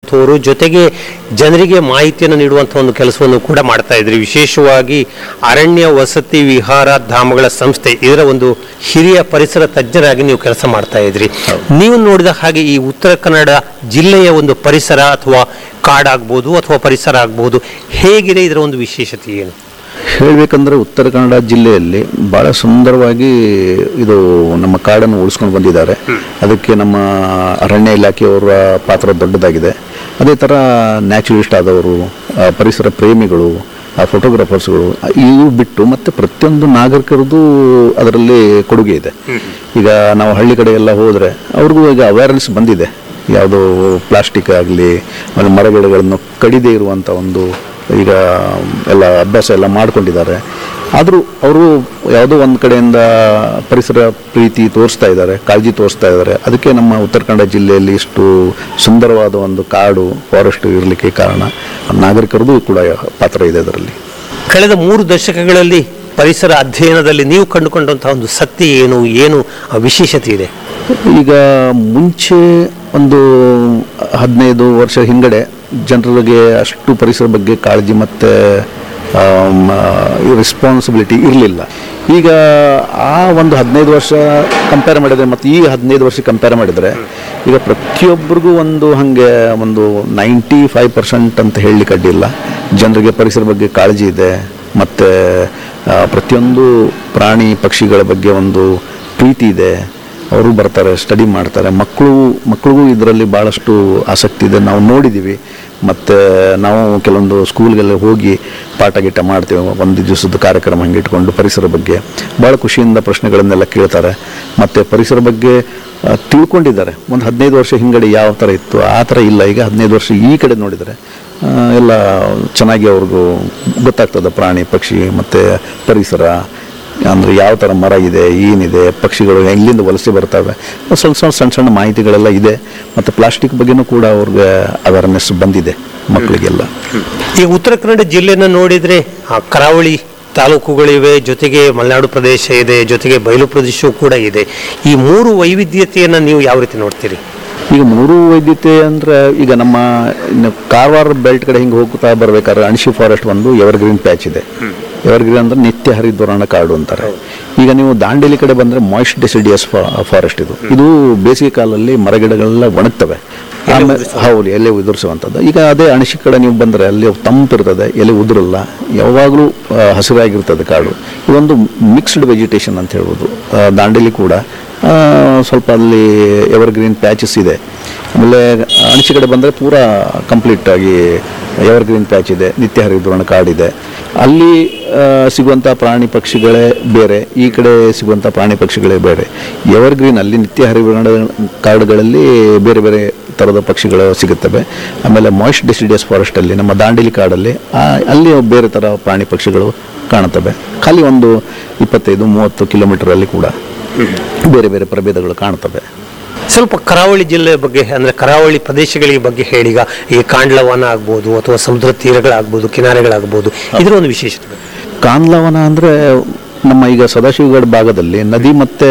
ಮಾಡುವಂಥವರು ಜೊತೆಗೆ ಜನರಿಗೆ ಮಾಹಿತಿಯನ್ನು ನೀಡುವಂಥ ಒಂದು ಕೆಲಸವನ್ನು ಕೂಡ ಮಾಡ್ತಾ ಇದ್ರಿ ವಿಶೇಷವಾಗಿ ಅರಣ್ಯ ವಸತಿ ವಿಹಾರ ಧಾಮಗಳ ಸಂಸ್ಥೆ ಇದರ ಒಂದು ಹಿರಿಯ ಪರಿಸರ ತಜ್ಞರಾಗಿ ನೀವು ಕೆಲಸ ಮಾಡ್ತಾ ಇದ್ರಿ ನೀವು ನೋಡಿದ ಹಾಗೆ ಈ ಉತ್ತರ ಕನ್ನಡ ಜಿಲ್ಲೆಯ ಒಂದು ಪರಿಸರ ಅಥವಾ ಕಾಡಾಗ್ಬೋದು ಅಥವಾ ಪರಿಸರ ಆಗ್ಬೋದು ಹೇಗಿದೆ ಇದರ ಒಂದು ವಿಶೇಷತೆ ಏನು ಹೇಳಬೇಕಂದ್ರೆ ಉತ್ತರ ಕನ್ನಡ ಜಿಲ್ಲೆಯಲ್ಲಿ ಭಾಳ ಸುಂದರವಾಗಿ ಇದು ನಮ್ಮ ಕಾಡನ್ನು ಉಳಿಸ್ಕೊಂಡು ಬಂದಿದ್ದಾರೆ ಅದಕ್ಕೆ ನಮ್ಮ ಅರಣ್ಯ ಇಲಾಖೆಯವರ ಪಾತ್ರ ದೊಡ್ಡದಾಗಿದೆ ಅದೇ ಥರ ನ್ಯಾಚುರಲಿಸ್ಟ್ ಆದವರು ಆ, ಪರಿಸರ ಪ್ರೇಮಿಗಳು ಆ ಫೋಟೋಗ್ರಾಫರ್ಸ್ಗಳು ಇವು ಬಿಟ್ಟು ಮತ್ತೆ ಪ್ರತಿಯೊಂದು ನಾಗರಿಕರದ್ದು ಅದರಲ್ಲಿ ಕೊಡುಗೆ ಇದೆ ಈಗ ನಾವು ಹಳ್ಳಿ ಕಡೆ ಎಲ್ಲ ಹೋದರೆ ಅವ್ರಿಗೂ ಈಗ ಅವೇರ್ನೆಸ್ ಬಂದಿದೆ ಯಾವುದೋ ಪ್ಲಾಸ್ಟಿಕ್ ಆಗಲಿ ಆಮೇಲೆ ಮರಗಿಡಗಳನ್ನು ಕಡಿದೇ ಇರುವಂಥ ಒಂದು ಈಗ ಎಲ್ಲ ಅಭ್ಯಾಸ ಎಲ್ಲ ಮಾಡ್ಕೊಂಡಿದ್ದಾರೆ ಆದರೂ ಅವರು ಯಾವುದೋ ಒಂದು ಕಡೆಯಿಂದ ಪರಿಸರ ಪ್ರೀತಿ ತೋರಿಸ್ತಾ ಇದ್ದಾರೆ ಕಾಳಜಿ ತೋರಿಸ್ತಾ ಇದ್ದಾರೆ ಅದಕ್ಕೆ ನಮ್ಮ ಉತ್ತರ ಕನ್ನಡ ಜಿಲ್ಲೆಯಲ್ಲಿ ಇಷ್ಟು ಸುಂದರವಾದ ಒಂದು ಕಾಡು ಫಾರೆಸ್ಟ್ ಇರಲಿಕ್ಕೆ ಕಾರಣ ನಾಗರಿಕರದ್ದು ಕೂಡ ಪಾತ್ರ ಇದೆ ಅದರಲ್ಲಿ ಕಳೆದ ಮೂರು ದಶಕಗಳಲ್ಲಿ ಪರಿಸರ ಅಧ್ಯಯನದಲ್ಲಿ ನೀವು ಕಂಡುಕೊಂಡಂತಹ ಒಂದು ಸತ್ಯ ಏನು ಏನು ಆ ವಿಶೇಷತೆ ಇದೆ ಈಗ ಮುಂಚೆ ಒಂದು ಹದಿನೈದು ವರ್ಷ ಹಿಂಗಡೆ ಜನರಿಗೆ ಅಷ್ಟು ಪರಿಸರ ಬಗ್ಗೆ ಕಾಳಜಿ ಮತ್ತು ರೆಸ್ಪಾನ್ಸಿಬಿಲಿಟಿ ಇರಲಿಲ್ಲ ಈಗ ಆ ಒಂದು ಹದಿನೈದು ವರ್ಷ ಕಂಪೇರ್ ಮಾಡಿದರೆ ಮತ್ತು ಈ ಹದಿನೈದು ವರ್ಷ ಕಂಪೇರ್ ಮಾಡಿದರೆ ಈಗ ಪ್ರತಿಯೊಬ್ಬರಿಗೂ ಒಂದು ಹಾಗೆ ಒಂದು ನೈಂಟಿ ಫೈವ್ ಪರ್ಸೆಂಟ್ ಅಂತ ಹೇಳಲಿಕ್ಕೆ ಅಡ್ಡಿಲ್ಲ ಜನರಿಗೆ ಪರಿಸರ ಬಗ್ಗೆ ಕಾಳಜಿ ಇದೆ ಮತ್ತು ಪ್ರತಿಯೊಂದು ಪ್ರಾಣಿ ಪಕ್ಷಿಗಳ ಬಗ್ಗೆ ಒಂದು ಪ್ರೀತಿ ಇದೆ ಅವರು ಬರ್ತಾರೆ ಸ್ಟಡಿ ಮಾಡ್ತಾರೆ ಮಕ್ಕಳು ಮಕ್ಕಳಿಗೂ ಇದರಲ್ಲಿ ಭಾಳಷ್ಟು ಆಸಕ್ತಿ ಇದೆ ನಾವು ನೋಡಿದ್ದೀವಿ ಮತ್ತು ನಾವು ಕೆಲವೊಂದು ಸ್ಕೂಲ್ಗೆಲ್ಲ ಹೋಗಿ ಪಾಠ ಗೀಟ ಮಾಡ್ತೀವಿ ಒಂದು ದಿವಸದ ಕಾರ್ಯಕ್ರಮ ಹಂಗೆ ಇಟ್ಕೊಂಡು ಪರಿಸರ ಬಗ್ಗೆ ಭಾಳ ಖುಷಿಯಿಂದ ಪ್ರಶ್ನೆಗಳನ್ನೆಲ್ಲ ಕೇಳ್ತಾರೆ ಮತ್ತು ಪರಿಸರ ಬಗ್ಗೆ ಆ, ತಿಳ್ಕೊಂಡಿದ್ದಾರೆ ಒಂದು ಹದಿನೈದು ವರ್ಷ ಹಿಂಗಡೆ ಯಾವ ಥರ ಇತ್ತು ಆ ಥರ ಇಲ್ಲ ಈಗ ಹದಿನೈದು ವರ್ಷ ಈ ಕಡೆ ನೋಡಿದರೆ ಆ, ಎಲ್ಲ ಚೆನ್ನಾಗಿ ಅವ್ರಿಗೂ ಗೊತ್ತಾಗ್ತದೆ ಪ್ರಾಣಿ ಪಕ್ಷಿ ಮತ್ತು ಪರಿಸರ ಅಂದರೆ ಯಾವ ಥರ ಮರ ಇದೆ ಏನಿದೆ ಪಕ್ಷಿಗಳು ಎಲ್ಲಿಂದ ವಲಸೆ ಬರ್ತವೆ ಸ್ವಲ್ಪ ಸ್ವಲ್ಪ ಸಣ್ಣ ಸಣ್ಣ ಮಾಹಿತಿಗಳೆಲ್ಲ ಇದೆ ಮತ್ತು ಪ್ಲಾಸ್ಟಿಕ್ ಬಗ್ಗೆನೂ ಕೂಡ ಅವ್ರಿಗೆ ಅವೇರ್ನೆಸ್ ಬಂದಿದೆ ಮಕ್ಕಳಿಗೆಲ್ಲ ಈ ಉತ್ತರ ಕನ್ನಡ ಜಿಲ್ಲೆಯನ್ನು ನೋಡಿದ್ರೆ ಆ, ಕರಾವಳಿ ತಾಲೂಕುಗಳಿವೆ ಜೊತೆಗೆ ಮಲೆನಾಡು ಪ್ರದೇಶ ಇದೆ ಜೊತೆಗೆ ಬಯಲು ಪ್ರದೇಶವೂ ಕೂಡ ಇದೆ ಈ ಮೂರು ವೈವಿಧ್ಯತೆಯನ್ನು ನೀವು ಯಾವ ರೀತಿ ನೋಡ್ತೀರಿ ಈಗ ಮೂರು ವೈದ್ಯತೆ ಅಂದರೆ ಈಗ ನಮ್ಮ ಇನ್ನು ಕಾರವಾರ ಬೆಲ್ಟ್ ಕಡೆ ಹಿಂಗೆ ಹೋಗ್ತಾ ಬರ್ಬೇಕಾದ್ರೆ ಅಣಶಿ ಫಾರೆಸ್ಟ್ ಒಂದು ಎವರ್ಗ್ರೀನ್ ಪ್ಯಾಚ್ ಇದೆ ಎವರ್ಗ್ರೀನ್ ಅಂದ್ರೆ ನಿತ್ಯ ಹರಿದ್ವರ್ಣ ಕಾಡು ಅಂತಾರೆ ಈಗ ನೀವು ದಾಂಡೇಲಿ ಕಡೆ ಬಂದರೆ ಮಾಯ್ಸ್ಟ್ ಡೆಸಿಡಿಯಸ್ ಫಾರೆಸ್ಟ್ ಇದು ಇದು ಬೇಸಿಗೆ ಕಾಲದಲ್ಲಿ ಮರಗಿಡಗಳೆಲ್ಲ ಒಣಗ್ತವೆ ಆಮೇಲೆ ಹೌದು ಎಲೆ ಉದುರಿಸುವಂಥದ್ದು ಈಗ ಅದೇ ಅಣಶಿ ಕಡೆ ನೀವು ಬಂದರೆ ಅಲ್ಲಿ ತಂಪಿರ್ತದೆ ಎಲೆ ಉದುರಲ್ಲ ಯಾವಾಗಲೂ ಆ, ಹಸಿರಾಗಿರ್ತದೆ ಕಾಡು ಇದೊಂದು ಮಿಕ್ಸ್ಡ್ ವೆಜಿಟೇಷನ್ ಅಂತ ಹೇಳ್ಬೋದು ಆ, ದಾಂಡೇಲಿ ಕೂಡ ಆ, ಸ್ವಲ್ಪ ಅಲ್ಲಿ ಎವರ್ಗ್ರೀನ್ ಪ್ಯಾಚಸ್ ಇದೆ ಆಮೇಲೆ ಅಣಚಿ ಕಡೆ ಬಂದರೆ ಪೂರಾ ಕಂಪ್ಲೀಟ್ ಆಗಿ ಎವರ್ಗ್ರೀನ್ ಪ್ಯಾಚ್ ಇದೆ ನಿತ್ಯ ಹರಿದ್ವರ್ಣ ಕಾಡಿದೆ ಅಲ್ಲಿ ಆ, ಸಿಗುವಂಥ ಪ್ರಾಣಿ ಪಕ್ಷಿಗಳೇ ಬೇರೆ ಈ ಕಡೆ ಸಿಗುವಂಥ ಪ್ರಾಣಿ ಪಕ್ಷಿಗಳೇ ಬೇರೆ ಎವರ್ಗ್ರೀನ್ ಅಲ್ಲಿ ನಿತ್ಯ ಹರಿದ್ವರ್ಣ ಕಾಡುಗಳಲ್ಲಿ ಬೇರೆ ಬೇರೆ ಥರದ ಪಕ್ಷಿಗಳು ಸಿಗುತ್ತವೆ ಆಮೇಲೆ ಮಾಯ್ಸ್ಟ್ ಡೆಸಿಡಿಯಸ್ ಫಾರೆಸ್ಟಲ್ಲಿ ನಮ್ಮ ದಾಂಡೇಲಿ ಕಾಡಲ್ಲಿ ಆ, ಅಲ್ಲಿ ಬೇರೆ ಥರ ಪ್ರಾಣಿ ಪಕ್ಷಿಗಳು ಕಾಣುತ್ತವೆ ಖಾಲಿ ಒಂದು ಇಪ್ಪತ್ತೈದು ಮೂವತ್ತು ಕಿಲೋಮೀಟರಲ್ಲಿ ಕೂಡ ಬೇರೆ ಬೇರೆ ಪ್ರಭೇದಗಳು ಕಾಣ್ತವೆ ಸ್ವಲ್ಪ ಕರಾವಳಿ ಜಿಲ್ಲೆ ಬಗ್ಗೆ ಅಂದ್ರೆ ಕರಾವಳಿ ಪ್ರದೇಶಗಳಿಗೆ ಬಗ್ಗೆ ಹೇಳೀಗ ಈ ಕಾಂಡ್ಲವನ ಆಗ್ಬೋದು ಅಥವಾ ಸಮುದ್ರ ತೀರಗಳಾಗ್ಬೋದು ಕಿನಾರೆಗಳಾಗ್ಬೋದು ಇದರ ಒಂದು ವಿಶೇಷತೆ ಬಗ್ಗೆ. ಕಾನ್ಲವನ ಅಂದರೆ ನಮ್ಮ ಈಗ ಸದಾಶಿವಗಢ ಭಾಗದಲ್ಲಿ ನದಿ ಮತ್ತು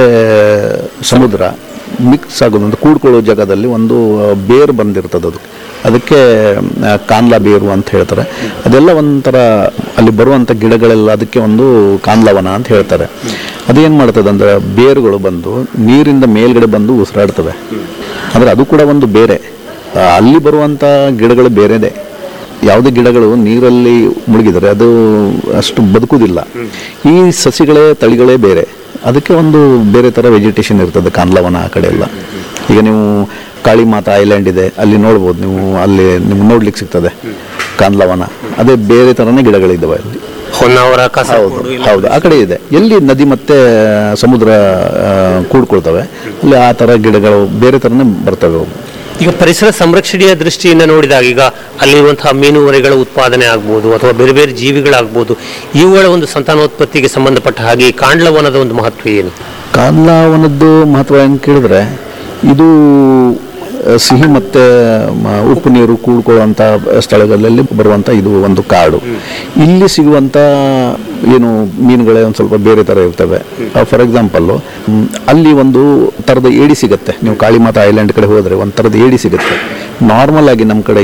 ಸಮುದ್ರ ಮಿಕ್ಸ್ ಆಗೋದು ಕೂಡ್ಕೊಳ್ಳೋ ಜಾಗದಲ್ಲಿ ಒಂದು ಬೇರು ಬಂದಿರ್ತದೆ ಅದು ಅದಕ್ಕೆ ಆ, ಕಾನ್ಲಾ ಬೇರು ಅಂತ ಹೇಳ್ತಾರೆ ಅದೆಲ್ಲ ಒಂಥರ ಅಲ್ಲಿ ಬರುವಂಥ ಗಿಡಗಳೆಲ್ಲ ಅದಕ್ಕೆ ಒಂದು ಕಾನ್ಲವನ ಅಂತ ಹೇಳ್ತಾರೆ ಅದೇನು ಮಾಡ್ತದೆ ಅಂದರೆ ಬೇರುಗಳು ಬಂದು ನೀರಿಂದ ಮೇಲ್ಗಡೆ ಬಂದು ಉಸಿರಾಡ್ತವೆ ಅಂದರೆ ಅದು ಕೂಡ ಒಂದು ಬೇರೆ ಆ, ಅಲ್ಲಿ ಬರುವಂಥ ಗಿಡಗಳು ಬೇರೆದೆ ಯಾವುದೇ ಗಿಡಗಳು ನೀರಲ್ಲಿ ಮುಳುಗಿದರೆ ಅದು ಅಷ್ಟು ಬದುಕುವುದಿಲ್ಲ ಈ ಸಸಿಗಳೇ ತಳಿಗಳೇ ಬೇರೆ ಅದಕ್ಕೆ ಒಂದು ಬೇರೆ ಥರ ವೆಜಿಟೇಷನ್ ಇರ್ತದೆ ಕಾನ್ಲವನ ಆ ಕಡೆ ಎಲ್ಲ ಈಗ ನೀವು ಕಾಳಿಮಾತಾ ಐಲ್ಯಾಂಡ್ ಇದೆ ಅಲ್ಲಿ ನೋಡ್ಬೋದು ನೀವು ಅಲ್ಲಿ ನಿಮ್ಗೆ ನೋಡ್ಲಿಕ್ಕೆ ಸಿಗ್ತದೆ ಕಾನ್ಲವನ ಅದೇ ಬೇರೆ ಥರನೇ ಗಿಡಗಳಿದ್ದಾವೆ ಅಲ್ಲಿ ಹೊನ್ನಾವರ ಹೌದು ಕಾಸರಗೋಡು ಇಲ್ಲ ಹೌದು ಆ ಕಡೆ ಇದೆ ಎಲ್ಲಿ ನದಿ ಮತ್ತೆ ಸಮುದ್ರ ಆ, ಕೂಡ್ಕೊಳ್ತವೆ ಅಲ್ಲಿ ಆ ಥರ ಗಿಡಗಳು ಬೇರೆ ಥರನೇ ಬರ್ತವೆ ಅವು ಈಗ ಪರಿಸರ ಸಂರಕ್ಷಣೆಯ ದೃಷ್ಟಿಯಿಂದ ನೋಡಿದಾಗ ಈಗ ಅಲ್ಲಿರುವಂತಹ ಮೀನುವರೆಗಳ ಉತ್ಪಾದನೆ ಆಗ್ಬೋದು ಅಥವಾ ಬೇರೆ ಬೇರೆ ಜೀವಿಗಳಾಗ್ಬೋದು ಇವುಗಳ ಒಂದು ಸಂತಾನೋತ್ಪತ್ತಿಗೆ ಸಂಬಂಧಪಟ್ಟ ಹಾಗೆ ಈ ಕಾಂಡ್ಲವನದ ಒಂದು ಮಹತ್ವ ಏನು ಕಾನ್ಲಾವನದ್ದು ಮಹತ್ವ ಹೆಂಗೆ ಕೇಳಿದ್ರೆ ಇದು ಆ, ಸಿಹಿ ಮತ್ತು ಮ- ಉಪ್ಪು ನೀರು ಕೂಡ್ಕೊಳ್ಳುವಂಥ ಸ್ಥಳಗಳಲ್ಲಿ ಬರುವಂಥ ಇದು ಒಂದು ಕಾಡು ಇಲ್ಲಿ ಸಿಗುವಂಥ ಏನು ಮೀನುಗಳೇ ಒಂದು ಸ್ವಲ್ಪ ಬೇರೆ ಥರ ಇರ್ತವೆ ಫಾರ್ ಎಕ್ಸಾಂಪಲ್ಲು ಅಲ್ಲಿ ಒಂದು ಥರದ ಏಡಿ ಸಿಗುತ್ತೆ ನೀವು ಕಾಳಿಮಾತಾ ಐಲ್ಯಾಂಡ್ ಕಡೆ ಹೋದರೆ ಒಂದು ಥರದ ಏಡಿ ಸಿಗುತ್ತೆ ನಾರ್ಮಲ್ ಆಗಿ ನಮ್ಮ ಕಡೆ